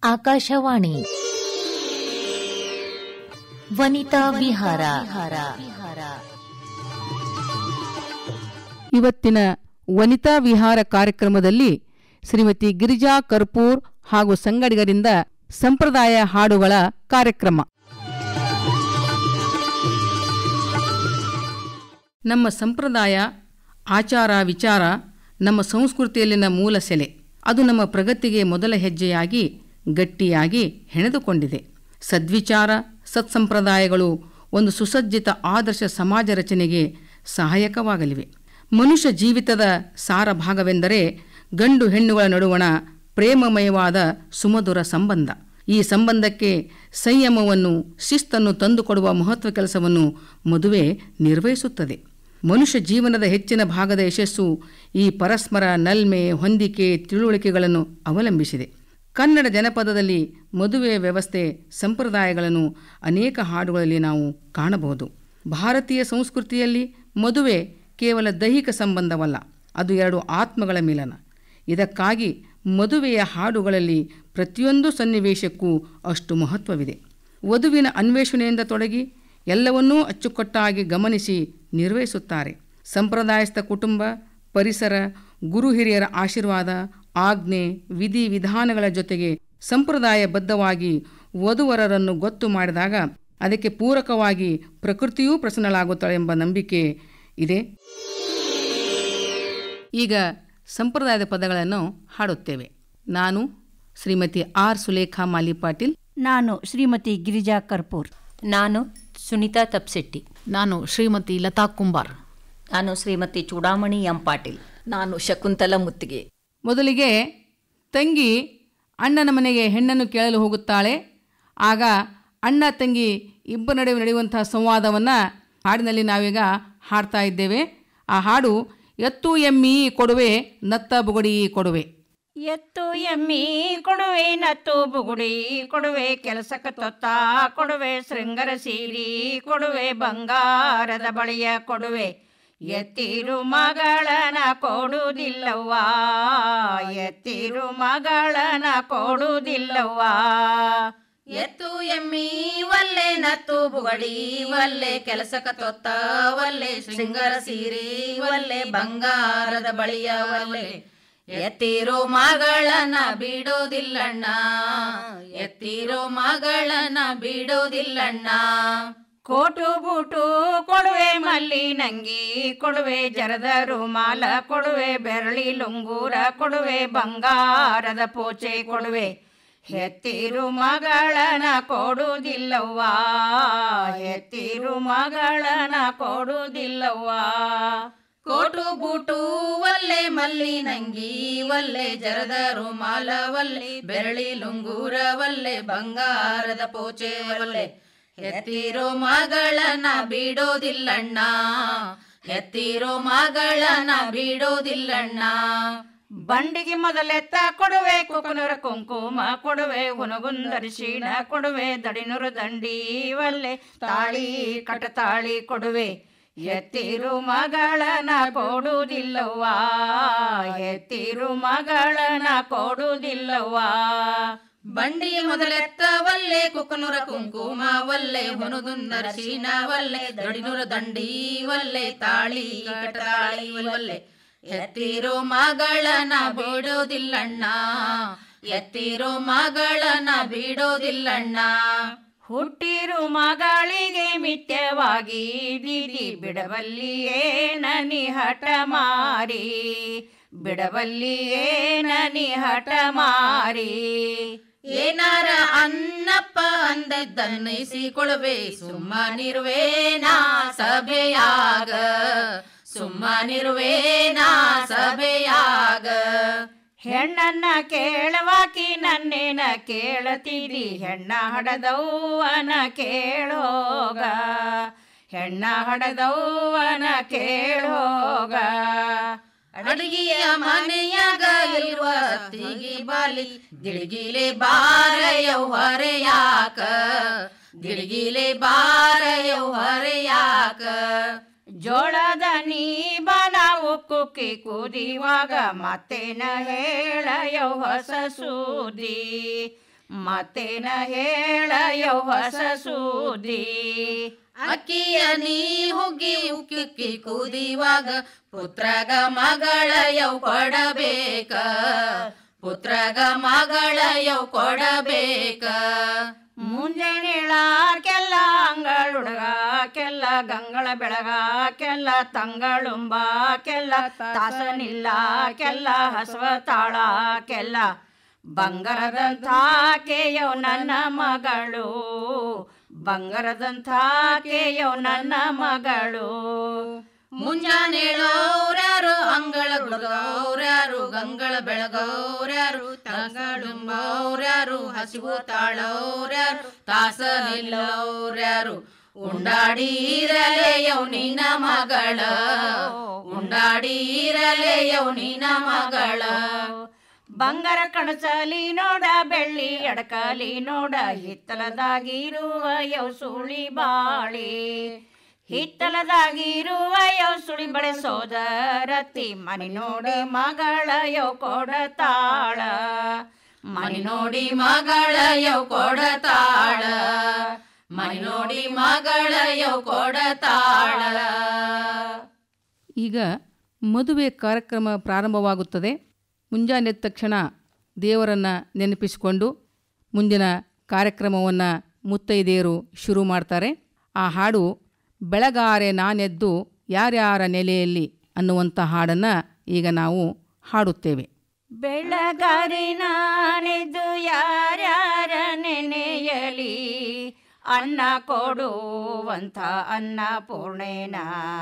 ಆಕಾಶವಾಣಿ ವನಿತಾ ವಿಹಾರ ಇವತ್ತಿನ ವನಿತಾ ವಿಹಾರ ಕಾರ್ಯಕ್ರಮದಲ್ಲಿ ಶ್ರೀಮತಿ ಗಿರಿಜಾ ಕರ್ಪೂರ್ ಹಾಗೂ ಸಂಗಡಿಗರಿಂದ ಸಂಪ್ರದಾಯ ಹಾಡುಗಳ ಕಾರ್ಯಕ್ರಮ ನಮ್ಮ ಸಂಪ್ರದಾಯ ಆಚಾರ ವಿಚಾರ ನಮ್ಮ ಸಂಸ್ಕೃತಿಯಲ್ಲಿನ ಮೂಲ ಸೆಲೆ ಅದು ನಮ್ಮ ಪ್ರಗತಿಗೆ ಮೊದಲ ಹೆಜ್ಜೆಯಾಗಿ ಗಟ್ಟಿಯಾಗಿ ಹೆಣೆದುಕೊಂಡಿದೆ ಸದ್ವಿಚಾರ ಸತ್ಸಂಪ್ರದಾಯಗಳು ಒಂದು ಸುಸಜ್ಜಿತ ಆದರ್ಶ ಸಮಾಜ ರಚನೆಗೆ ಸಹಾಯಕವಾಗಲಿವೆ ಮನುಷ್ಯ ಜೀವಿತದ ಸಾರ ಭಾಗವೆಂದರೆ ಗಂಡು ಹೆಣ್ಣುಗಳ ನಡುವಣ ಪ್ರೇಮಮಯವಾದ ಸುಮಧುರ ಸಂಬಂಧ ಈ ಸಂಬಂಧಕ್ಕೆ ಸಂಯಮವನ್ನು ಶಿಸ್ತನ್ನು ತಂದುಕೊಡುವ ಮಹತ್ವ ಕೆಲಸವನ್ನು ಮದುವೆ ನಿರ್ವಹಿಸುತ್ತದೆ ಮನುಷ್ಯ ಜೀವನದ ಹೆಚ್ಚಿನ ಭಾಗದ ಯಶಸ್ಸು ಈ ಪರಸ್ಪರ ನಲ್ಮೆ ಹೊಂದಿಕೆ ತಿಳುವಳಿಕೆಗಳನ್ನು ಅವಲಂಬಿಸಿದೆ ಕನ್ನಡ ಜನಪದದಲ್ಲಿ ಮದುವೆಯ ವ್ಯವಸ್ಥೆ ಸಂಪ್ರದಾಯಗಳನ್ನು ಅನೇಕ ಹಾಡುಗಳಲ್ಲಿ ನಾವು ಕಾಣಬಹುದು ಭಾರತೀಯ ಸಂಸ್ಕೃತಿಯಲ್ಲಿ ಮದುವೆ ಕೇವಲ ದೈಹಿಕ ಸಂಬಂಧವಲ್ಲ ಅದು ಎರಡು ಆತ್ಮಗಳ ಮಿಲನ ಇದಕ್ಕಾಗಿ ಮದುವೆಯ ಹಾಡುಗಳಲ್ಲಿ ಪ್ರತಿಯೊಂದು ಸನ್ನಿವೇಶಕ್ಕೂ ಅಷ್ಟು ಮಹತ್ವವಿದೆ ವಧುವಿನ ಅನ್ವೇಷಣೆಯಿಂದ ತೊಡಗಿ ಎಲ್ಲವನ್ನೂ ಅಚ್ಚುಕಟ್ಟಾಗಿ ಗಮನಿಸಿ ನಿರ್ವಹಿಸುತ್ತಾರೆ ಸಂಪ್ರದಾಯಸ್ಥ ಕುಟುಂಬ ಪರಿಸರ ಗುರು ಹಿರಿಯರ ಆಶೀರ್ವಾದ ಆಜ್ಞೆ ವಿಧಿ ವಿಧಾನಗಳ ಜೊತೆಗೆ ಸಂಪ್ರದಾಯಬದ್ಧವಾಗಿ ವಧುವರರನ್ನು ಗೊತ್ತು ಮಾಡಿದಾಗ ಅದಕ್ಕೆ ಪೂರಕವಾಗಿ ಪ್ರಕೃತಿಯೂ ಪ್ರಸನ್ನಳಾಗುತ್ತಾಳೆ ಎಂಬ ನಂಬಿಕೆ ಇದೆ ಈಗ ಸಂಪ್ರದಾಯದ ಪದಗಳನ್ನು ಹಾಡುತ್ತೇವೆ ನಾನು ಶ್ರೀಮತಿ ಆರ್ ಸುಲೇಖಾ ಮಾಲಿ ಪಾಟೀಲ್ ನಾನು ಶ್ರೀಮತಿ ಗಿರಿಜಾ ಕರ್ಪೂರ್ ನಾನು ಸುನೀತಾ ತಪ್ಸೆಟ್ಟಿ ನಾನು ಶ್ರೀಮತಿ ಲತಾ ಕುಂಬಾರ್ ನಾನು ಶ್ರೀಮತಿ ಚೂಡಾಮಣಿ ಎಂ ಪಾಟೀಲ್ ನಾನು ಶಕುಂತಲ ಮುತ್ತಿಗೆ ಮೊದಲಿಗೆ ತಂಗಿ ಅಣ್ಣನ ಮನೆಗೆ ಹೆಣ್ಣನ್ನು ಕೇಳಲು ಹೋಗುತ್ತಾಳೆ ಆಗ ಅಣ್ಣ ತಂಗಿ ಇಬ್ಬರ ನಡುವೆ ನಡೆಯುವಂತಹ ಸಂವಾದವನ್ನು ಹಾಡಿನಲ್ಲಿ ನಾವೀಗ ಹಾಡ್ತಾ ಇದ್ದೇವೆ ಆ ಹಾಡು ಎತ್ತು ಎಮ್ಮಿ ಕೊಡುವೆ ನತ್ತ ಬುಗುಡಿ ಕೊಡುವೆ ಎತ್ತು ಎಮ್ಮಿ ಕೊಡುವೆ ನತ್ತು ಬುಗುಡಿ ಕೊಡುವೆ ಕೆಲಸಕ್ಕೆ ತೊತ್ತ ಕೊಡುವೆ ಶೃಂಗರ ಸೀರಿ ಕೊಡುವೆ ಬಂಗಾರದ ಬಳಿಯ ಕೊಡುವೆ ಎತ್ತಿರು ಮಗಳನ ಕೊಡುವುದಿಲ್ಲವ್ವ ಎತ್ತಿರು ಮಗಳನ ಕೊಡುವುದಿಲ್ಲವ್ವ ಎತ್ತು ಎಮ್ಮಿ ಒಲ್ಲೆ ನತ್ತು ಬುಗಡಿ ಒಲ್ಲೆ ಕೆಲಸಕ ತೊತ್ತ ಒಲ್ಲೆ ಶೃಂಗಾರ ಸೀರೆ ಒಲ್ಲೆ ಬಂಗಾರದ ಬಳಿಯ ಒಲ್ಲೆ ಎತ್ತಿರೋ ಮಗಳನ ಬಿಡೋದಿಲ್ಲಣ್ಣ ಎತ್ತಿರೋ ಮಗಳನ ಬಿಡೋದಿಲ್ಲಣ್ಣ ಕೋಟು ಬೂಟು ಕೊಡುವೆ ಮಲ್ಲಿ ನಂಗಿ ಕೊಡುವೆ ಜರದ ರುಮಾಲ ಕೊಡುವೆ ಬೆರಳಿ ಲುಂಗೂರ ಕೊಡುವೆ ಬಂಗಾರದ ಪೋಚೆ ಕೊಡುವೆ ಎತ್ತಿರು ಮಗಳನ ಕೊಡುವುದಿಲ್ಲವ್ವ ಎತ್ತಿರು ಮಗಳನ ಕೊಡುವುದಿಲ್ಲವ್ವ ಕೋಟು ಬೂಟು ಒಲ್ಲೆ ಮಲ್ಲಿ ನಂಗಿ ಒಲ್ಲೆ ಜರದ ರುಮಾಲ ಒಲ್ಲೆ ಬೆರಳಿ ಲುಂಗೂರ ಒಲ್ಲೆ ಬಂಗಾರದ ಪೋಚೆ ಒಲ್ಲೆ ಎತ್ತಿರೋ ಮಗಳನ ಬಿಡೋದಿಲ್ಲಣ್ಣ ಎತ್ತಿರೋ ಮಗಳನ ಬಿಡೋದಿಲ್ಲಣ್ಣ ಬಂಡಿಗೆ ಮೊದಲೆತ್ತ ಕೊಡುವೆ ಕುಕನೂರ ಕುಂಕುಮ ಕೊಡುವೆ ಹುನಗುಂದರಿಶೀಣ ಕೊಡುವೆ ದಡಿನೂರು ದಂಡಿ ಒಲ್ಲೆ ತಾಳಿ ಕಟತಾಳಿ ಕೊಡುವೆ ಎತ್ತಿರು ಮಗಳನ ಕೊಡುವುದಿಲ್ಲವ್ವ ಎತ್ತಿರು ಮಗಳನ ಕೊಡುವುದಿಲ್ಲವ್ವ ಬಂಡಿ ಮೊದಲೆತ್ತ ಒಲ್ಲೆ ಕುಕನೂರ ಕುಂಕುಮ ಒಲ್ಲೆ ಹೊನುದುಂದರ ಶೀನ ಒಲ್ಲೆ ದಡಿನೂರ ದಂಡಿ ಒಲ್ಲೆ ತಾಳಿ ಕಟಾಳಿ ಒಲ್ಲೆ ಎತ್ತಿರೋ ಮಗಳನ ಬಿಡೋದಿಲ್ಲಣ್ಣ ಎತ್ತಿರೋ ಮಗಳನ ಬಿಡೋದಿಲ್ಲಣ್ಣ ಹುಟ್ಟಿರು ಮಗಳಿಗೆ ಮಿಥ್ಯವಾಗಿ ದಿದಿ ಬಿಡಬಲ್ಲಿಯೇ ನನಿ ಹಠ ಮಾರಿ ಬಿಡಬಲ್ಲಿಯೇ ನನಿ ಹಠ ಮಾರಿ ಏನಾರ ಅನ್ನಪ್ಪ ಅಂದದ್ದನ್ನೈಸಿಕೊಳ್ವೆ ಸುಮ್ಮನಿರುವೇನಾ ಸಭೆಯಾಗ ಸುಮ್ಮನಿರುವೇನಾ ಸಭೆಯಾಗ ಹೆಣ್ಣನ್ನ ಕೇಳವಾಕಿ ನನ್ನೇನ ಕೇಳತಿದಿ ಹೆಣ್ಣ ಹಡದವ್ವನ ಕೇಳೋಗ ಹೆಣ್ಣ ಹಡದವ್ವನ ಕೇಳೋಗ ಅಡಗಿಯ ಮನೆಯಾಗ ಇರುವ ತಿಗಿ ಬಾಲಿ ದಿಳಗಿಲೆ ಬಾರಯವ್ ಹೊರೆಯಾಕ ದಿಳಗಿಲೆ ಬಾರಯವ್ ಹೊರೆಯಾಕ ಜೋಳದ ನೀಬನ ಉಕ್ಕುಕ್ಕಿ ಕುದಿವಾಗ ಮತ್ತೇನ ಹೇಳಯೋ ಹೊಸ ಸೂದಿ ಮತ್ತೇನ ಹೇಳ ಯೌ ಹೊಸ ಸುದ್ದಿ ಅಕ್ಕಿಯ ನೀ ಹುಗ್ಗಿ ಉಕ್ಕಿ ಕುದಿವಾಗ ಪುತ್ರಗ ಮಗಳ ಯವ್ ಕೊಡಬೇಕ ಪುತ್ರಗ ಮಗಳ ಯವ್ ಕೊಡಬೇಕ ಮುಂಜಾನೆಳಾಕೆಲ್ಲ ಅಂಗಳುಡಗಾಕೆಲ್ಲ ಗಂಗಳ ಬೆಳಗಾಕೆಲ್ಲ ತಂಗಳುಂಬಾಕೆಲ್ಲ ತಾಸನಿಲ್ಲಾಕೆಲ್ಲ ಹಸವ ತಾಳಾಕೆಲ್ಲ ಬಂಗಾರದಂತಾಕೆಯೋ ನನ್ನ ಮಗಳು ಬಂಗಾರದಂತಾಕೆಯೋ ನನ್ನ ಮಗಳು ಮುಂಜಾನೇಳೋರ್ಯಾರು ಅಂಗಳ ಗುಡಗೌರ್ಯಾರು ಗಂಗಳ ಬೆಳಗೌರ್ಯಾರು ತಂಗಳುಂಬೌರ್ಯಾರು ಹಸಿವು ತಾಳೌರ್ಯಾರು ತಾಸ ನಿಲ್ಲೌರ್ಯಾರು ಉಂಡಾಡೀರಲೆಯೌ ನಿನ್ನ ಮಗಳ ಉಂಡಾಡೀರಲೆಯೌ ನಿನ್ನ ಮಗಳ ಬಂಗಾರ ಕಣಸಲಿ ನೋಡ ಬೆಳ್ಳಿ ಅಡಕಲಿ ನೋಡ ಹಿತ್ತಲದಾಗಿರುವ ಯವ್ ಸುಳಿ ಬಾಳಿ ಹಿತ್ತಲದಾಗಿರುವ ಯವ್ ಸುಳಿ ಬಳೆ ಸೋದರತಿ ಮನೆ ನೋಡಿ ಮಗಳ ಯವ್ ಕೊಡತಾಳ ಮನಿ ನೋಡಿ ಮಗಳ ಯವ್ ಕೊಡತಾಳ ಮನಿ ನೋಡಿ ಮಗಳ ಯವ್ ಕೊಡತಾಳ ಈಗ ಮದುವೆ ಕಾರ್ಯಕ್ರಮ ಪ್ರಾರಂಭವಾಗುತ್ತದೆ ಮುಂಜಾನೆ ಎದ್ದ ತಕ್ಷಣ ದೇವರನ್ನು ನೆನಪಿಸಿಕೊಂಡು ಮುಂದಿನ ಕಾರ್ಯಕ್ರಮವನ್ನು ಮುತ್ತೈದೆಯರು ಶುರು ಮಾಡ್ತಾರೆ ಆ ಹಾಡು ಬೆಳಗಾರೆ ನಾನೆದ್ದು ಯಾರ್ಯಾರ ನೆಲೆಯಲ್ಲಿ ಅನ್ನುವಂಥ ಹಾಡನ್ನು ಈಗ ನಾವು ಹಾಡುತ್ತೇವೆ ಬೆಳಗಾರಿ ನಾನೆದು ಯಾರ್ಯಾರ ನೆನೆಯಲಿ ಅನ್ನ ಕೊಡುವಂಥ ಅನ್ನ ಪೂರ್ಣೇನ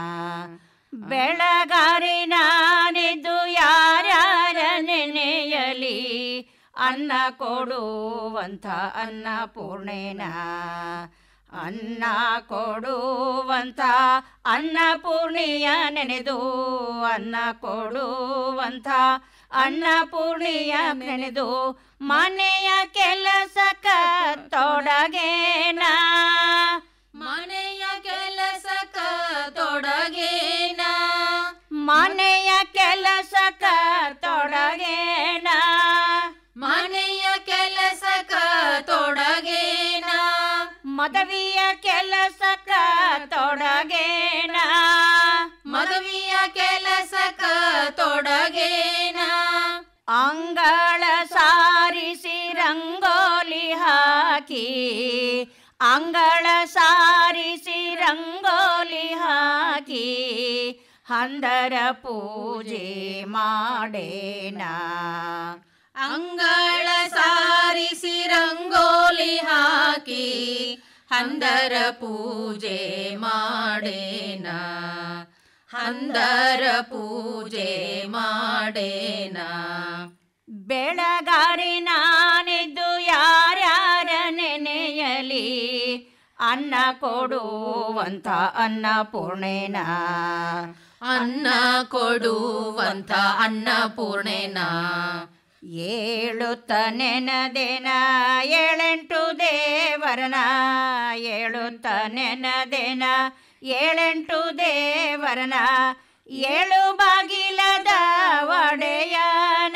ಬೆಳಗಾರಿ ನಾನೆದು ಯಾರ್ಯಾರ ನೆನೆಯಲಿ ಅನ್ನ ಕೊಡುವಂಥ ಅನ್ನ ಪೂರ್ಣೇನ ಅನ್ನ ಕೊಡುವಂಥ ಅನ್ನಪೂರ್ಣಿಯ ನೆನೆದು ಅನ್ನ ಕೊಡುವಂಥ ಅನ್ನಪೂರ್ಣಿಯ ನೆನೆದು ಮನೆಯ ಕೆಲಸಕ್ಕ ತೊಡಗೇನ ಮನೆಯ ಕೆಲಸಕ ತೊಡಗೇನ ಮನೆಯ ಕೆಲಸಕ್ಕ ತೊಡಗೇನ ಮನೆಯ ಕೆಲಸಕ ತೊಡಗೇನ ಮದವಿಯ ಕೆಲಸಕ್ಕ ತೊಡಗೇನ ಮದುವೆಯ ಕೆಲಸಕ ತೊಡಗೇನ ಅಂಗಳ ಸಾರಿಸಿ ರಂಗೋಲಿ ಹಾಕಿ ಅಂಗಳ ಸಾರಿಸಿ ರಂಗೋಲಿ ಹಾಕಿ ಹಂದರ ಪೂಜೆ ಮಾಡೇನ ಅಂಗಳ ಸಾರಿಸಿ ರಂಗೋಲಿ ಹಾಕಿ ಹಂದರ ಪೂಜೆ ಮಾಡೇನ ಹಂದರ ಪೂಜೆ ಮಾಡೇನ ಬೆಳಗಾರಿ ನಾನಿದ್ದು ಯಾರ್ಯಾರ ನೆನೆಯಲಿ ಅನ್ನ ಕೊಡುವಂಥ ಅನ್ನಪೂರ್ಣೇನ ಅನ್ನ ಕೊಡುವಂತ ಅನ್ನಪೂರ್ಣೇನ ಏಳುತ್ತ ನೆನದೇನ ಏಳೆಂಟು ದೇವರನ ಏಳುತ್ತ ನೆನದೇನ ಏಳೆಂಟು ದೇವರನ ಏಳು ಬಾಗಿಲದ ಒಡೆಯನ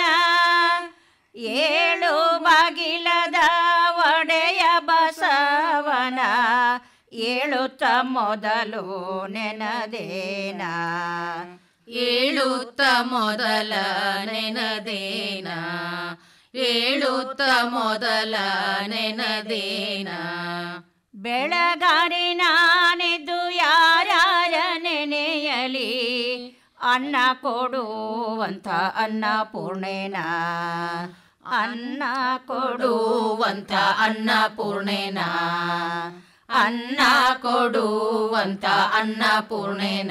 ಏಳು ಬಾಗಿಲದ ಒಡೆಯ ಬಸವನ ಏಳುತ್ತ ಮೊದಲು ನೆನದೇನ ಏಳುತ್ತ ಮೊದಲ ನೆನದೇನ ಏಳುತ್ತ ಮೊದಲ ನೆನದೇನ ಬೆಳಗಾರಿ ನಾನಿದ್ದು ಯಾರ್ಯಾರ ನೆನೆಯಲಿ ಅನ್ನ ಕೊಡುವಂಥ ಅನ್ನಪೂರ್ಣೇನ ಅನ್ನ ಕೊಡುವಂತ ಅನ್ನಪೂರ್ಣೇನ ಅನ್ನ ಕೊಡುವಂತ ಅನ್ನಪೂರ್ಣೇನ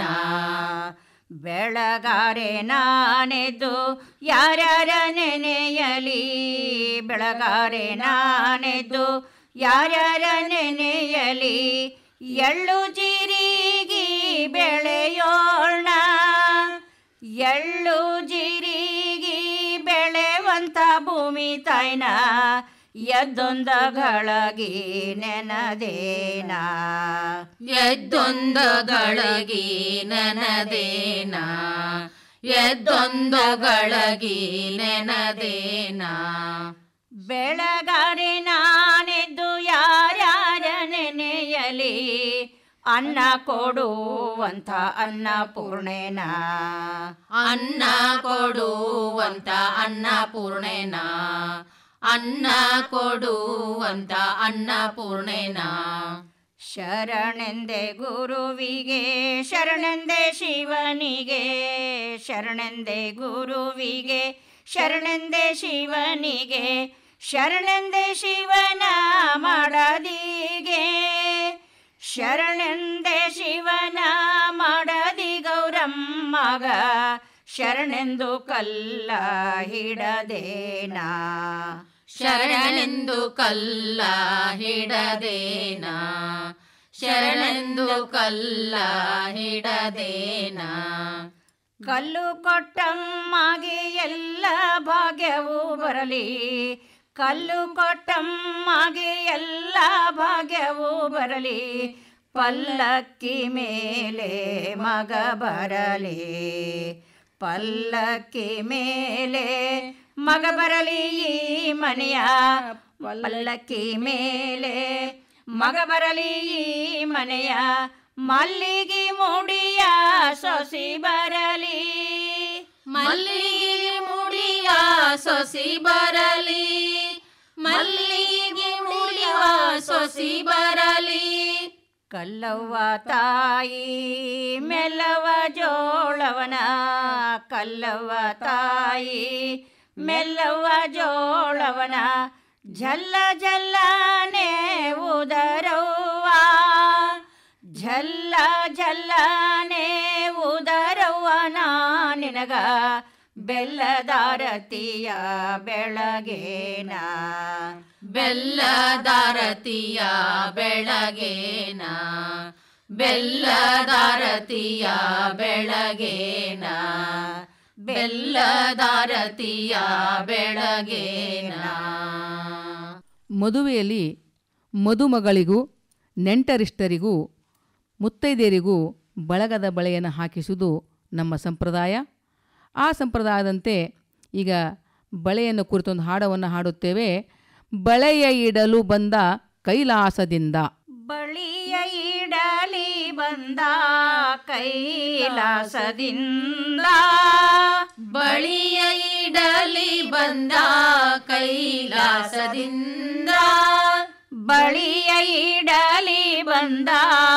ಬೆಳಗಾರೆ ನಾನೆದ್ದು ಯಾರ್ಯಾರ ನೆನೆಯಲಿ ಬೆಳಗಾರೆ ನಾನೆದ್ದು ಯಾರ್ಯಾರ ನೆನೆಯಲಿ ಎಳ್ಳು ಜೀರಿಗೆ ಬೆಳೆಯೋಣ ಎಳ್ಳು ಜೀರಿಗೆ ಬೆಳೆವಂತ ಭೂಮಿ ತಾಯ್ನ ಎದ್ದೊಂದ ಗಳಗಿ ನೆನದೇನ ಎದ್ದೊಂದ ಗಳಗಿ ನೆನದೇನ ಎದ್ದೊಂದ ಗಳಗಿ ನೆನದೇನ ಬೆಳಗಾರಿನ ಅನ್ನ ಕೊಡುವಂಥ ಅನ್ನಪೂರ್ಣೇನ ಅನ್ನ ಕೊಡುವಂತ ಅನ್ನಪೂರ್ಣೇನ ಅನ್ನ ಕೊಡುವಂತ ಅನ್ನಪೂರ್ಣೇನ ಶರಣೆಂದೆ ಗುರುವಿಗೆ ಶರಣೆಂದೆ ಶಿವನಿಗೆ ಶರಣೆಂದೆ ಗುರುವಿಗೆ ಶರಣೆಂದೆ ಶಿವನಿಗೆ ಶರಣೆಂದೆ ಶಿವನ ಮಾಡದಿಗೆ ಶರಣೆಂದೆ ಶಿವನ ಮಾಡದಿ ಗೌರಮ್ಮಗ ಶರಣೆಂದು ಕಲ್ಲ ಹಿಡದೇನಾ ಶರಣೆಂದು ಕಲ್ಲ ಹಿಡದೇನ ಶರಣೆಂದು ಕಲ್ಲ ಹಿಡದೇನ ಕಲ್ಲು ಕೊಟ್ಟಮ್ಮಗೆ ಎಲ್ಲ ಭಾಗ್ಯವೂ ಬರಲಿ ಕಲ್ಲು ಕೊಟ್ಟಮ್ಮಗೆ ಎಲ್ಲ ಭಾಗ್ಯವೂ ಬರಲಿ ಪಲ್ಲಕ್ಕಿ ಮೇಲೆ ಮಗ ಬರಲಿ ಪಲ್ಲಕ್ಕಿ ಮೇಲೆ ಮಗ ಬರಲಿ ಈ ಮನೆಯ ಪಲ್ಲಕ್ಕಿ ಮೇಲೆ ಮಗ ಬರಲಿ ಈ ಮನೆಯ ಮಲ್ಲಿಗೆ ಮುಡಿಯ ಸೊಸಿ ಬರಲಿ ಮಲ್ಲಿಗೆ ಮುಡಿಯ ಸೊಸಿ ಬರಲಿ ಮಲ್ಲಿಗೆ ಮುಡಿಯ ಸೊಸಿ ಬರಲಿ ಕಲ್ಲವ್ವ ತಾಯಿ ಮೆಲ್ಲವ ಜೋಳವನ ಕಲ್ಲವ್ವ ತಾಯಿ ಮೆಲ್ಲವ ಜೋಳವನ ಝಲ್ಲ ಝಲ್ಲನೆ ಉದರವ್ವ ಝಲ್ಲ ಝಲ್ಲನೆ ಉದರವ್ವ ನಾ ನಿನಗ ಬೆಲ್ಲದಾರತಿಯ ಬೆಳಗೇನ ಬೆಲ್ಲದಾರತಿಯ ಬೆಳಗೇನ ಬೆಲ್ಲದಾರತಿಯ ಬೆಳಗೇನ ಬೆಲ್ಲದಾರತಿಯ ಬೆಳಗೇನ ಮದುವೆಯಲ್ಲಿ ಮದುಮಗಳಿಗೂ ನೆಂಟರಿಷ್ಟರಿಗೂ ಮುತ್ತೈದೆಯರಿಗೂ ಬಳಗದ ಬಳೆಯನ್ನು ಹಾಕಿಸುವುದು ನಮ್ಮ ಸಂಪ್ರದಾಯ ಆ ಸಂಪ್ರದಾಯದಂತೆ ಈಗ ಬಳೆಯನ್ನು ಕುರಿತೊಂದು ಹಾಡವನ್ನು ಹಾಡುತ್ತೇವೆ ಬಳೆಯ ಇಡಲು ಬಂದ ಕೈಲಾಸದಿಂದ ಬಳಿಯ ಇಡಲಿ ಬಂದ ಕೈಲಾಸದಿಂದ ಬಳಿಯ ಇಡಲಿ ಬಂದ ಕೈಲಾಸದಿಂದ ಬಳಿಯ ಇಡಲಿ ಬಂದ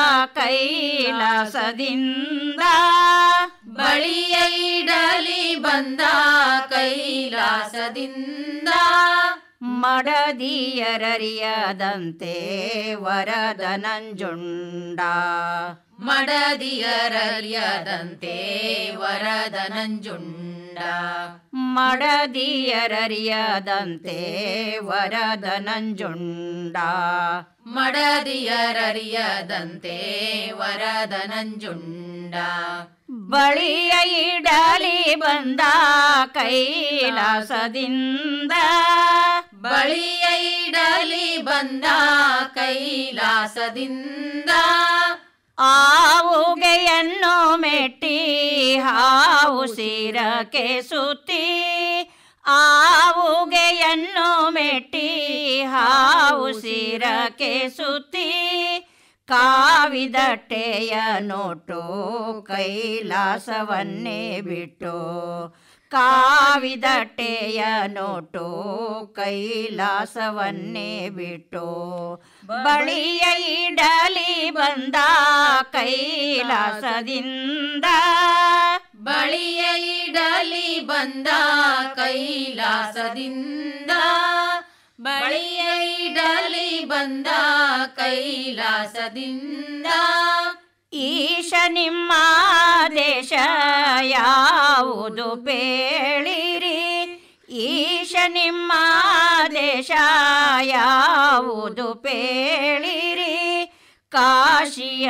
ಕೈಲಾಸದಿಂದ ಬಳಿಯ ಇಡಲಿ ಬಂದ ಕೈಲಾಸದಿಂದ ಮಡದಿಯರರಿಯದಂತೆ ವರದ ನಂಜುಂಡ ಮಡದಿಯರರಿಯದಂತೆ ವರದ ನಂಜುಂಡ ಮಡದಿಯರರಿಯದಂತೆ ವರದ ನಂಜುಂಡ ಮಡದಿಯರರಿಯದಂತೆ ವರದ ನಂಜುಂಡ ಬಳಿಯ ಇಡಲಿ ಬಂದ ಕೈಲಾಸದಿಂದ ಬಳಿಯ ಇಡಲಿ ಬಂದ ಕೈಲಾಸದಿಂದ ಆವುಗೆಯನ್ನು ಮೆಟ್ಟಿ ಹಾವು ಸಿರಕೆ ಸುತ್ತಿ ಆವುಗೆಯನ್ನು ಮೆಟ್ಟಿ ಹಾವು ಸಿರಕೆ ಸುತ್ತಿ ಕಾವಿದಟ್ಟೆಯ ನೋಟು ಕೈಲಾಸವನ್ನೇ ಬಿಟ್ಟು ಕಾವಿದಟ್ಟೆಯ ನೋಟು ಕೈಲಾಸವನ್ನೇ ಬಿಟ್ಟು ಬಳಿಯ ಇಡಲಿ ಬಂದ ಕೈಲಾಸದಿಂದ ಬಳಿಯ ಇಡಲಿ ಬಂದ ಕೈಲಾಸದಿಂದ ಬಳಿಯ ಇಡಲಿ ಬಂದ ಕೈಲಾಸದಿಂದ ಈಶ ನಿಮ್ಮ ದೇಶ ಯಾವುದು ಬೇಳಿರಿ ಈಶ ನಿಮ್ಮ ದೇಶ ಯಾವುದು ಪೇಳಿರಿ ಕಾಶಿಯ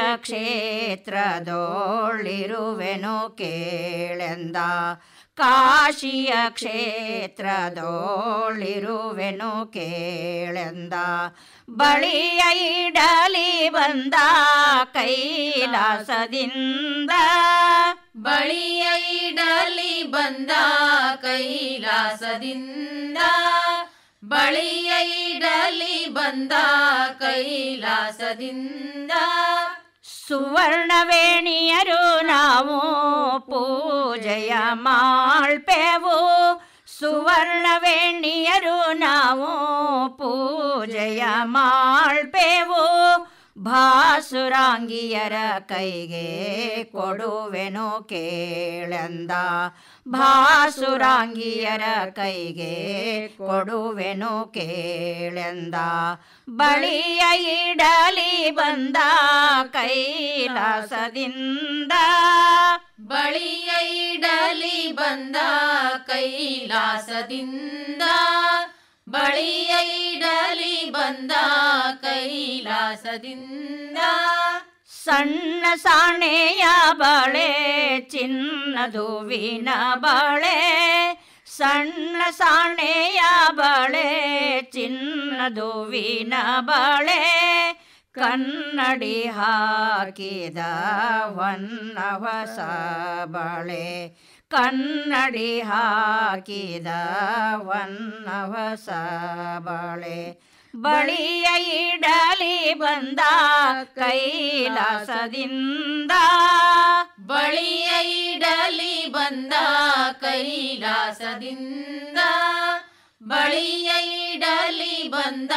ಕ್ಷೇತ್ರದೋಳಿರುವೆನು ಕೇಳೆಂದ ಕಾಶಿಯ ಕ್ಷೇತ್ರದೋಳಿರುವೆನು ಕೇಳೆಂದ ಬಳಿಯ ಇಡಲಿ ಬಂದ ಕೈಲಾಸದಿಂದ ಬಳಿಯ ಇಡಲಿ ಬಂದ ಕೈಲಾಸದಿಂದ ಬಳಿಯ ಇಡಲಿ ಬಂದ ಕೈಲಾಸದಿಂದ ಸುವರ್ಣವೇಣಿಯರು ನಾವು ಪೂಜೆಯ ಮಾಳ್ಪೆವು ಸುವರ್ಣವೇಣಿಯರು ನಾವು ಪೂಜೆಯ ಮಾಳ್ಪೆವು ಭಾಸುರಾಂಗಿಯರ ಕೈಗೆ ಕೊಡುವೆನು ಕೇಳೆಂದ ಭಾಸುರಾಂಗಿಯರ ಕೈಗೆ ಕೊಡುವೆನು ಕೇಳೆಂದ ಬಳಿಯ ಇಡಲಿ ಬಂದ ಕೈಲಾಸದಿಂದ ಬಳಿಯ ಇಡಲಿ ಬಂದ ಕೈಲಾಸದಿಂದ ಬಳಿಯ ಇಡಲಿ ಬಂದ ಕೈಲಾಸದಿಂದ ಸಣ್ಣ ಸಾಣೆಯ ಬಳೆ ಚಿನ್ನದುವಿನ ಬಳೆ ಸಣ್ಣ ಸಾಣೆಯ ಬಳೆ ಚಿನ್ನದುವಿನ ಬಳೆ ಕನ್ನಡಿ ಹಾಕಿದ ವನ್ನ ಹೊಸ ಬಳೆ ಕನ್ನಡಿ ಹಾಕಿದ ವನ್ನ ಹೊಸ ಬಳೆ ಬಳಿಯ ಇಡಲಿ ಬಂದ ಕೈಲಾಸದಿಂದ ಬಳಿಯ ಇಡಲಿ ಬಂದ ಕೈಲಾಸದಿಂದ ಬಳಿಯ ಇಡಲಿ ಬಂದ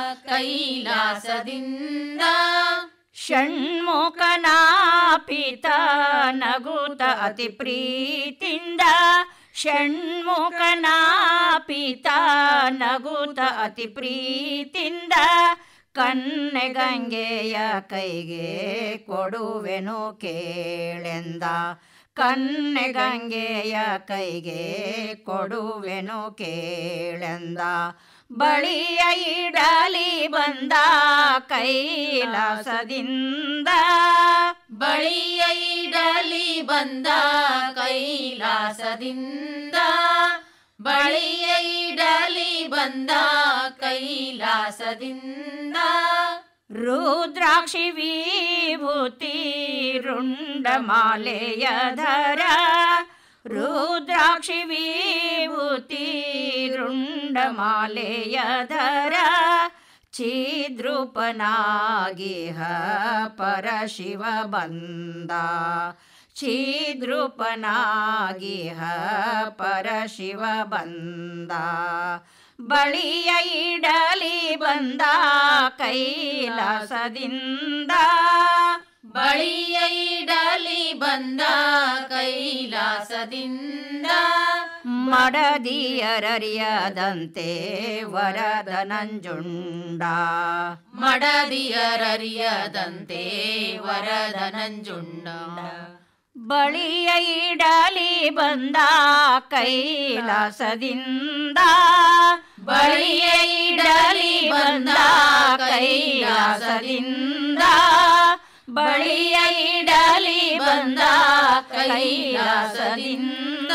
ಕೈಲಾಸದಿಂದ ಷಣ್ಮುಖನ ಪಿತ ನಗುತ ಅತಿ ಪ್ರೀತಿಂದ ಷಣ್ಮುಖನ ಪಿತ ನಗುತ ಅತಿ ಪ್ರೀತಿಂದ ಕನ್ನೆಗಂಗೆಯ ಕೈಗೆ ಕೊಡುವೆನು ಕೇಳೆಂದ ಕನ್ನೆಗಂಗೆಯ ಕೈಗೆ ಕೊಡುವೆನು ಕೇಳೆಂದ ಬಳಿಯ ಇಡಲಿ ಬಂದ ಕೈಲಾಸದಿಂದ ಬಳಿಯ ಇಡಲಿ ಬಂದ ಕೈಲಾಸದಿಂದ ಬಳಿಯ ಇಡಲಿ ಬಂದ ಕೈಲಾಸದಿಂದ ರುದ್ರಾಕ್ಷಿ ವಿಭೂತಿ ರುಂಡಮಾಲೆಯ ಧರ ರುದ್ರಾಕ್ಷಿ ವಿಭೂತಿ ರುಂಡಮಾಲೆಯ ಧರ ಛಿದ್ರೂಪನಾಗಿಹ ಪರಶಿವ ಬಂದ ಛಿದ್ರೂಪನಾಗಿಹ ಪರಶಿವ ಬಂದ ಬಳಿಯ ಇಡಲಿ ಬಂದ ಕೈಲಾಸದಿಂದ ಬಳಿಯ ಇಡಲಿ ಬಂದ ಕೈಲಾಸದಿಂದ ಮಡದಿಯರರಿಯದಂತೆ ವರದ ನಂಜುಂಡ ಮಡದಿಯರರಿಯದಂತೆ ವರದ ನಂಜುಂಡ ಬಳಿಯ ಇಡಲಿ ಬಂದ ಕೈಲಾಸದಿಂದ ಬಳಿಯ ಇಡಲಿ ಬಂದ ಕೈಲಾಸದಿಂದ ಬಳಿಯ ಇಡಲಿ ಬಂದ ಕೈಲಾಸದಿಂದ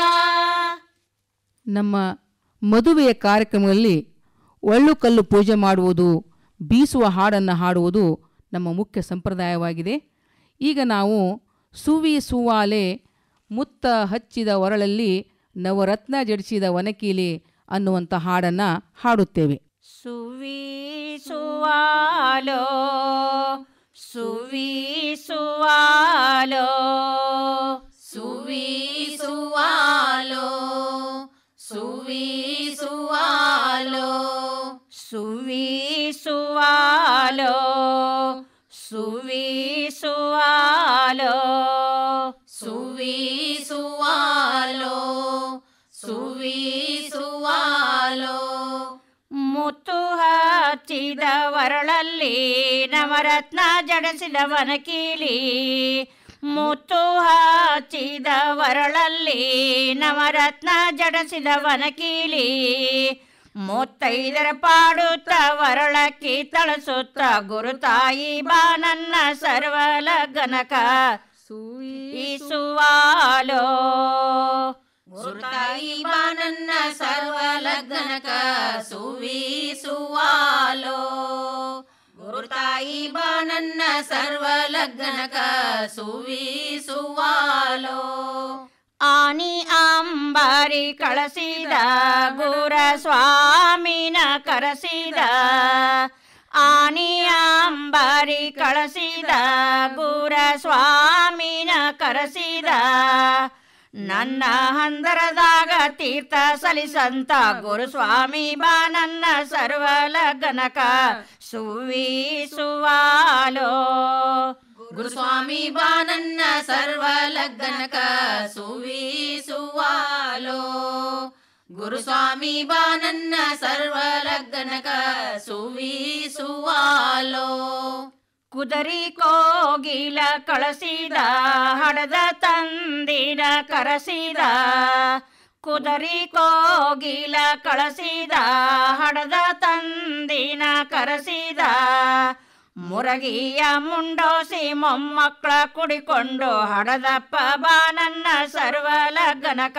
ನಮ್ಮ ಮದುವೆಯ ಕಾರ್ಯಕ್ರಮದಲ್ಲಿ ಒಳ್ಳು ಕಲ್ಲು ಪೂಜೆ ಮಾಡುವುದು ಬೀಸುವ ಹಾಡನ್ನು ಹಾಡುವುದು ನಮ್ಮ ಮುಖ್ಯ ಸಂಪ್ರದಾಯವಾಗಿದೆ ಈಗ ನಾವು ಸುವಿ ಸುವಾಲೆ ಮುತ್ತ ಹಚ್ಚಿದ ಒರಳಲ್ಲಿ ನವರತ್ನ ಜಡಿಸಿದ ವನಕೀಲಿ ಅನ್ನುವಂಥ ಹಾಡನ್ನು ಹಾಡುತ್ತೇವೆ ಸುವೀಸುವಾಲೋ ಸುವೀಸುವಾಲೋ ಸುವೀಸುವಾಲೋ ಸುವೀಸುವಾಲೋ ಸುವೀಸುವಾಲೋ ಸುವೀಸುವಾಲೋ ಸುವೀಸುವಾಲೋ ಸುವೀಸುವಾಲೋ ಮುತ್ತು ಹಚ್ಚಿದ ವರಳಲ್ಲಿ ನವರತ್ನ ಜಡಿಸಿದವನ ಕೀಲಿ ಮುತ್ತು ಹಚ್ಚಿದ ವರಳಲ್ಲಿ ನವರತ್ನ ಜಡಿಸಿದವನ ಕೀಲಿ ಮುತ್ತೈದರ ಪಾಡುತ್ತ ವರಳಕ್ಕಿ ತಳಸುತ್ತ ಗುರುತಾಯಿ ಬಾ ನನ್ನ ಸರ್ವಲಗನಕ ಸುವೀಸುವಾಲೋ ಗುರುತಾಯಿ ಬಾ ನನ್ನ ಸರ್ವಲಗ್ನಕ ಸುವೀಸುವಾಲೋ ಗುರುತಾಯಿ ಬಾ ನನ್ನ ಸರ್ವಲಗ್ನಕ ಸುವೀಸುವಾಲೋ ಆನಿ ಅಂಬಾರಿ ಕಳಸಿದ ಗುರ ಸ್ವಾಮಿನ ಕರೆಸಿದ ಆನಿ ಅಂಬಾರಿ ದಾರಿ ಕಳಿಸಿದ ಗುರ ಸ್ವಾಮಿನ ಕರೆಸಿದ ನನ್ನ ಹಂದರದಾಗ ತೀರ್ಥ ಸಲಿಸಂತ ಗುರುಸ್ವಾಮಿ ಬಾ ನನ್ನ ಸರ್ವಲಗ್ನಕ ಸುವೀಸುವಾಲೋ ಗುರುಸ್ವಾಮಿ ಬಾ ನನ್ನ ಸರ್ವ ಲಗ್ನಕ ಸುವೀಸುವಾಲೋ ಗುರುಸ್ವಾಮಿ ಬಾ ನನ್ನ ಸರ್ವ ಲಗ್ನಕ ಸುವೀಸುವಾಲೋ ಕುದರಿ ಕೋಗಿಲ ಕಳಿಸಿದ ಹಡದ ತಂದಿನ ಕರೆಸಿದ ಕುದರಿ ಕೋಗಿಲ ಕಳಿಸಿದ ಹಡದ ತಂದಿನ ಕರೆಸಿದ ಮುರಗಿಯ ಮುಂಡೋಸಿ ಮೊಮ್ಮಕ್ಕಳ ಕುಡಿಕೊಂಡು ಹಡದಪ್ಪ ಬಾ ನನ್ನ ಸರ್ವಲಗ್ನಕ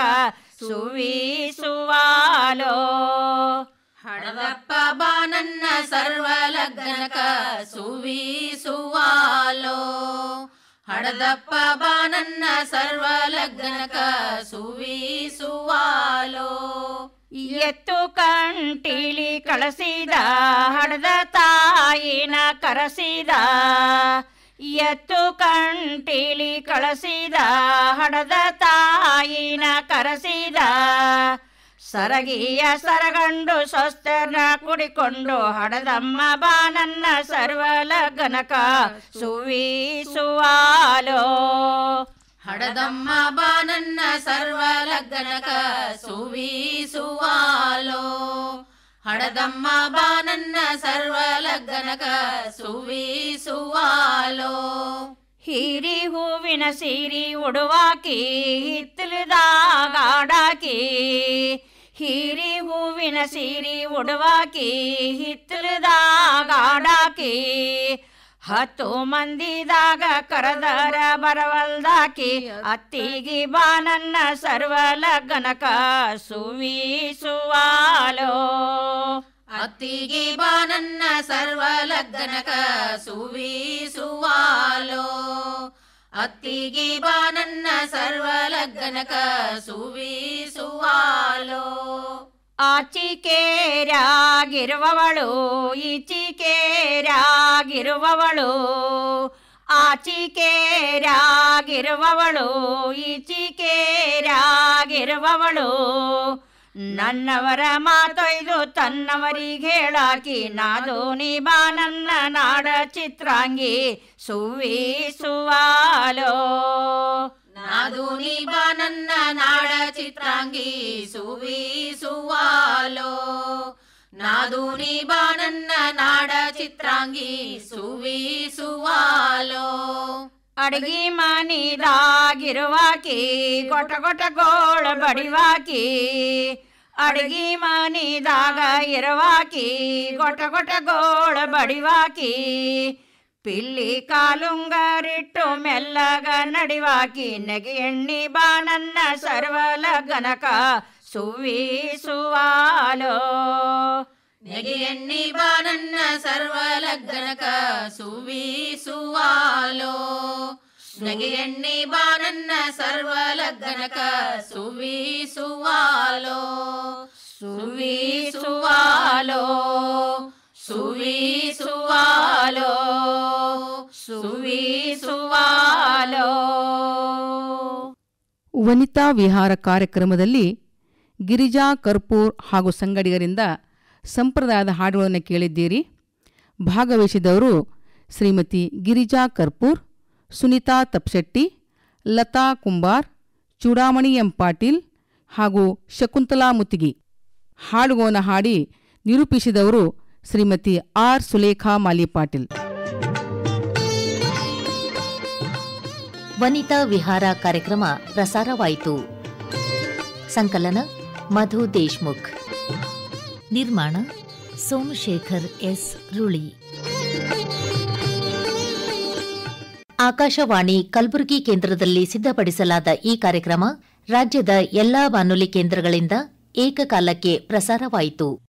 ಸುವೀಸುವಾಲೋ ಹಡದಪ್ಪ ಬಾ ನನ್ನ ಸರ್ವ ಲಗ್ನಕ ಸುವೀಸುವಾಲೋ ಹಡದಪ್ಪ ಬಾ ನನ್ನ ಸರ್ವ ಲಗ್ನಕ ಸುವೀಸುವಾಲೋ ಎತ್ತು ಕಂಟಿಲಿ ಕಳಿಸಿದ ಹಡದ ತಾಯಿನ ಕರೆಸಿದ ಎತ್ತು ಕಂಟಿಲಿ ಕಳಿಸಿದ ಹಡದ ತಾಯಿನ ಕರೆಸಿದ ಸರಗಿಯ ಸರಗಂಡು ಸ್ವಸ್ಥರ್ನ ಕುಡಿಕೊಂಡು ಹಡದಮ್ಮ ಬಾ ನನ್ನ ಸರ್ವಲಗ್ನಕ ಸುವೀಸುವಾಲೋ ಹಡದಮ್ಮ ಬಾ ನನ್ನ ಸರ್ವ ಲಗ್ನಕ ಸುವೀಸುವಾಲೋ ಹಡದಮ್ಮ ಬಾ ನನ್ನ ಸರ್ವ ಲಗ್ನಕ ಸುವೀಸುವಾಲೋ ಹೀರಿ ಹೂವಿನ ಸೀರಿ ಉಡುವಾಕಿ ಹಿತ್ತಲದಾಗಾಡಾಕಿ ಹೀರಿ ಹೂವಿನ ಸೀರಿ ಉಡುವಾಕಿ ಹಿತ್ತಲದಾಗಾಡಾಕಿ ಹತ್ತು ಮಂದಿದಾಗ ಕರದರ ಬರವಲ್ದಾಕಿ ಅತ್ತಿಗಿ ಬಾ ನನ್ನ ಸರ್ವಲಗ್ನಕ ಸುವೀಸುವಾಲೋ ಅತ್ತಿಗೆ ಬಾ ನನ್ನ ಸರ್ವ ಲಗ್ನಕ ಸುವೀಸುವಾಲೋ ಅತ್ತಿಗೆ ಬಾ ನನ್ನ ಸರ್ವ ಲಗ್ನಕ ಸುವೀಸುವಾಲೋ ಆಚಿಕೇರಾಗಿರುವವಳು ಈಚಿಕೇರಾಗಿರುವವಳು ಆಚಿಕೇರಾಗಿರುವವಳು ಈಚಿಕೇರಾಗಿರುವವಳು ನನ್ನವರ ಮಾತೊಯ್ದು ತನ್ನವರಿಗೆ ಹೇಳಾಕಿ ನಾದೋನಿ ಬಾ ನನ್ನ ನಾಡ ಚಿತ್ರಾಂಗಿ ಸುವೀಸುವಾಲೋ ನಾದೂನಿ ಬಾ ನನ್ನ ನಾಡ ಚಿತ್ರಾಂಗಿ ಸುವೀಸುವಾಲೋ ನಾದೂನಿ ಬಾ ನನ್ನ ನಾಡ ಚಿತ್ರಾಂಗಿ ಸುವೀಸುವಾಲೋ ಅಡಗಿ ಮನಿದಾಗಿರುವಾಕಿ ಗೊಟ ಗೊಟ ಗೋಳ ಬಡಿವಾಕಿ ಅಡಗಿ ಮನಿದಾಗ ಇರುವಾಕಿ ಗೊಟ ಗೊಟ ಗೋಳ ಬಡಿವಾಕಿ ಪಿಲ್ಲಿ ಕಾಲುಂಗರಿಟ್ಟು ಮೆಲ್ಲಗ ನಡಿವಾಕಿ ನೆಗೆ ಎಣ್ಣಿ ಬಾ ನನ್ನ ಸರ್ವಲಗ್ನಕ ಸುವೀಸುವಾಲೋ ನೆಗೆ ಎಣ್ಣಿ ಬಾ ನನ್ನ ಸರ್ವ ಲಗ್ನಕ ಸುವೀಸುವಾಲೋ ನೆಗೆ ಎಣ್ಣಿ ಬಾ ನನ್ನ ಸರ್ವ ಲಗ್ನಕ ಸುವೀಸುವಾಲೋ ಸುವೀಸುವಾಲೋ ಸುವೀಸುವಾಲೋ ಸುವೀಸುವಾಲೋ ವನಿತಾ ವಿಹಾರ ಕಾರ್ಯಕ್ರಮದಲ್ಲಿ ಗಿರಿಜಾ ಕರ್ಪೂರ್ ಹಾಗೂ ಸಂಗಡಿಗರಿಂದ ಸಂಪ್ರದಾಯದ ಹಾಡುಗಳನ್ನು ಕೇಳಿದ್ದೀರಿ ಭಾಗವಹಿಸಿದವರು ಶ್ರೀಮತಿ ಗಿರಿಜಾ ಕರ್ಪೂರ್ ಸುನಿತಾ ತಪ್ಸೆಟ್ಟಿ ಲತಾ ಕುಂಬಾರ್ ಚೂಡಾಮಣಿ ಎಂ ಪಾಟೀಲ್ ಹಾಗೂ ಶಕುಂತಲಾ ಮುತ್ತಿಗಿ ಹಾಡುಗೋನ ಹಾಡಿ ನಿರೂಪಿಸಿದವರು ಶ್ರೀಮತಿ ಆರ್ ಸುಲೇಖಾ ಮಾಲಿ ಪಾಟೀಲ್ ವನಿತಾ ವಿಹಾರ ಕಾರ್ಯಕ್ರಮ ಪ್ರಸಾರವಾಯಿತು ಸಂಕಲನ ಮಧು ದೇಶ್ಮುಖ್ ನಿರ್ಮಾಣ ಸೋಮಶೇಖರ್ ಎಸ್ ರುಳಿ ಆಕಾಶವಾಣಿ ಕಲಬುರಗಿ ಕೇಂದ್ರದಲ್ಲಿ ಸಿದ್ಧಪಡಿಸಲಾದ ಈ ಕಾರ್ಯಕ್ರಮ ರಾಜ್ಯದ ಎಲ್ಲಾ ಬಾನುಲಿ ಕೇಂದ್ರಗಳಿಂದ ಏಕಕಾಲಕ್ಕೆ ಪ್ರಸಾರವಾಯಿತು